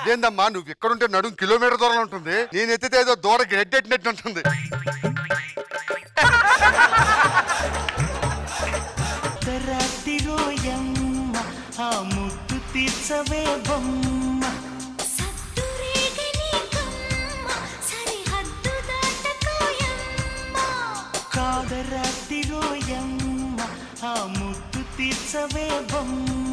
అదేందమ్మా నువ్వు ఎక్కడుంటే నడుం కిలోమీటర్ దూరం ఉంటుంది నేను ఎత్తితే ఏదో దూడకి ఎడ్డెట్టినట్టు ఉంటుంది రాత్రిరోయమ్మ ఆ ముద్దు తీర్చవే బొమ్మ సత్తురేగని కమ్మ సరిహద్దు దాటకోయమ్మ కాదరాత్రిరోయమ్మ ఆ ముద్దు తీర్చవే బొమ్మ